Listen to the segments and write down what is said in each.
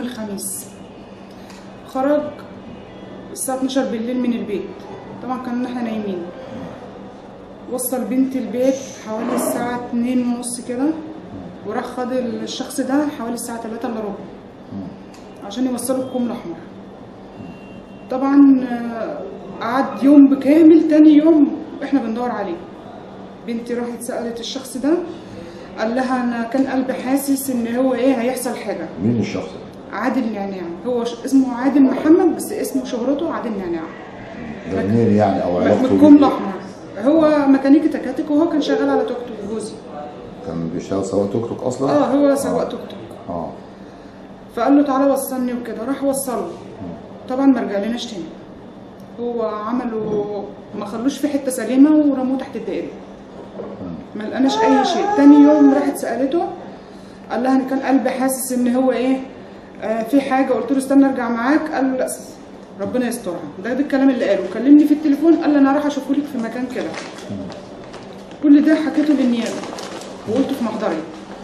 الخميس خرج الساعة 12 بالليل من البيت طبعا كنا احنا نايمين وصل بنتي البيت حوالي الساعة اتنين ونص كده وراح خد الشخص ده حوالي الساعة تلاتة الا ربع عشان يوصله الكوم الأحمر طبعا آه، قعد يوم بكامل تاني يوم احنا بندور عليه بنتي راحت سألت الشخص ده قال لها انا كان قلبي حاسس ان هو ايه هيحصل حاجه مين الشخص ده؟ عادل نعناع هو ش- اسمه عادل محمد بس اسمه شهرته عادل نعناع ده منين يعني او من علاقته الكوم بيه؟ الاحمر هو ميكانيكي تكاتك وهو كان شغال على توك توك جوزي كان بيشتغل سواق توك توك اصلا؟ اه هو سواق توك توك اه فقال له تعالى وصلني وكده راح وصله طبعا ما رجعلناش تاني هو عملوا ما خلوش في حته سليمه ورموه تحت الدائري ما لقناش اي شيء تاني يوم راحت سالته قال لها انا كان قلبي حاسس ان هو ايه آه في حاجه قلت له استنى ارجع معاك قال له لا ربنا يسترها ده ده الكلام اللي قاله كلمني في التليفون قال لي انا راح اشوفه لك في مكان كده كل ده حكيته للنيابه وقلته في محضري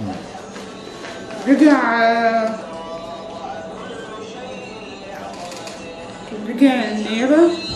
رجع آه، رجع النيابه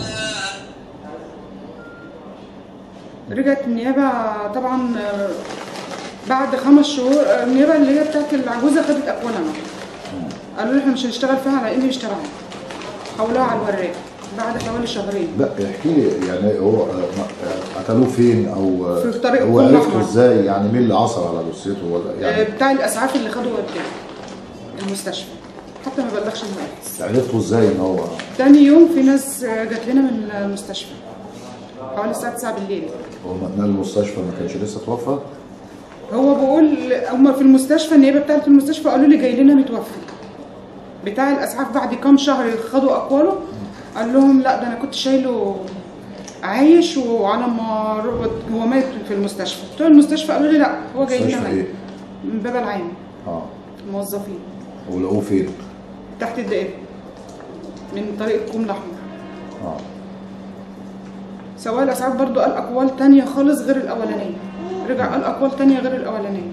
رجعت النيابه طبعا آه، بعد خمس شهور آه، النيابه اللي هي بتاعت العجوزه خدت اقوالنا قالوا لي احنا مش هنشتغل فيها على اني يشتغلوا حولوها على الوراق بعد حوالي شهرين لا احكي لي يعني هو آه، آه، قتلوه فين او آه، في طريق هو الكوم عرفته الأحمر. ازاي يعني مين اللي عثر على جثته ولا آه، يعني بتاع الاسعاف اللي خدوا وداه المستشفى حتى ما بلغش المركز عرفته ازاي ان هو تاني يوم في ناس آه، جات لنا من المستشفى حوالي الساعه 9 بالليل هو لما اتنقل المستشفى ما كانش لسه توفى؟ هو بقول هم في المستشفى النيابه بتاعت المستشفى قالوا لي جاي لنا متوفي بتاع الاسعاف بعد كام شهر خدوا اقواله قال لهم لا ده انا كنت شايله عايش وعلى ما ربط هو مات في المستشفى بتوع المستشفى قالوا لي لا هو جاي لنا مستشفى ميت ايه؟ من باب العين اه الموظفين ولقوه فين؟ تحت الدائرة من طريق الكوم الأحمر اه سواق الأسعاف برضو قال أقوال تانية خالص غير الأولانية رجع قال أقوال تانية غير الأولانية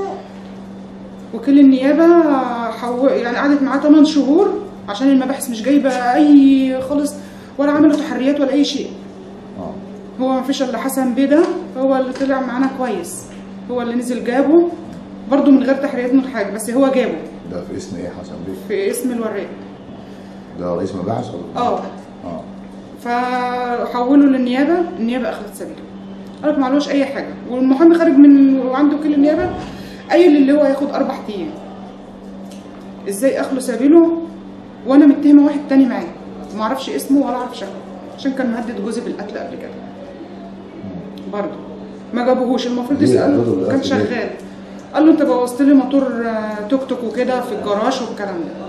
وكيل النيابة حو... يعني قعدت معاه 8 شهور عشان المباحث مش جايبة أي خالص ولا عملوا تحريات ولا أي شيء اه هو ما فيش إلا حسن بيه ده هو اللي طلع معانا كويس هو اللي نزل جابه برضو من غير تحريات من حاجة بس هو جابه ده في اسم ايه حسن بيه؟ في اسم الوراق ده رئيس مباحث ولا؟ اه اه فحولوا للنيابه النيابه اخذت سبيله قالت معلوش اي حاجه والمحامي خارج من وعنده وكيل النيابه قايل اللي هو هياخد اربع ايام ازاي اخلوا سبيله وانا متهمه واحد تاني معاه ما اعرفش اسمه ولا اعرف شكله عشان كان مهدد جوزي بالقتل قبل كده برضه ما جابوهوش المفروض ليه يساله هددوا بالقتل كان ليه؟ شغال قال له انت بوظت لي موتور آه، توك توك وكده في الجراج والكلام ده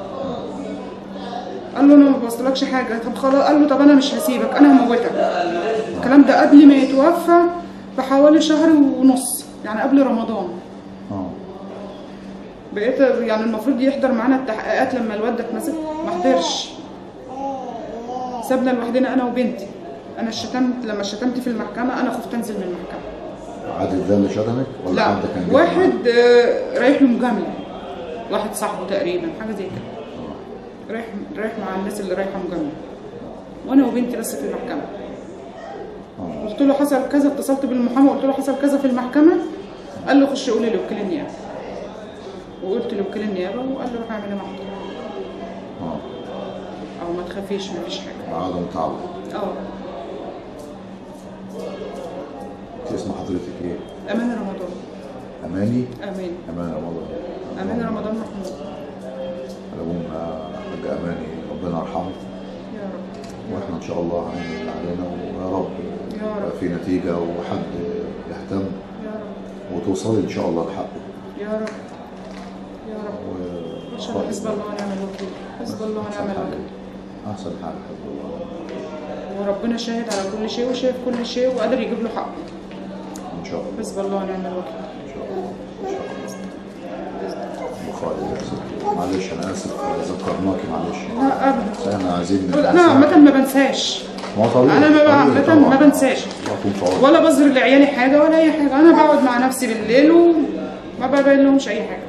قال له انا ما بوصلكش حاجه طب خلاص قال له طب انا مش هسيبك انا هموتك الكلام ده قبل ما يتوفى بحوالي شهر ونص يعني قبل رمضان اه بقيت يعني المفروض يحضر معانا التحقيقات لما الواد ده اتمسك ما حضرش سابنا لوحدنا انا وبنتي انا شتمت لما شتمت في المحكمه انا خفت انزل من المحكمه عادل ده اللي شتمك ولا لا حد كان جاي واحد آه، رايح له مجامله واحد صاحبه تقريبا حاجه زي كده رايح رايح مع الناس اللي رايحه مجامله وانا وبنتي بس في المحكمه آه. قلت له حصل كذا اتصلت بالمحامي قلت له حصل كذا في المحكمه قال له خش قولي لوكيل النيابه وقلت لوكيل النيابه وقال له روح اعمل محضر اه او ما تخافيش ما فيش حاجه عدم تعود اه انت اسم حضرتك ايه؟ امان رمضان اماني امان امان رمضان امان رمضان محمود العموم حاج اماني ربنا يرحمه يا رب واحنا ان شاء الله هنعمل اللي علينا ويا رب يا رب. يبقى في نتيجه وحد يهتم يا رب وتوصلي ان شاء الله لحقه يا رب يا رب ان شاء الله حسب الله ونعم الوكيل حسب الله ونعم الوكيل احسن حاجه حسب الله وربنا شاهد على كل شيء وشايف كل شيء وقادر يجيب له حقه ان شاء الله حسب الله ونعم الوكيل ان شاء الله ان شاء الله بخير يا ستي. معلش انا اسف ذكرناكي معلش لا ابدا احنا عايزين لا، انا عامه ما بنساش ما طبيعي انا ما طبيعي عامه ما طبعاً. بنساش الله يكون في عونك. ولا بظهر لعيالي حاجه ولا اي حاجه انا بقعد مع نفسي بالليل وما ببين لهمش اي حاجه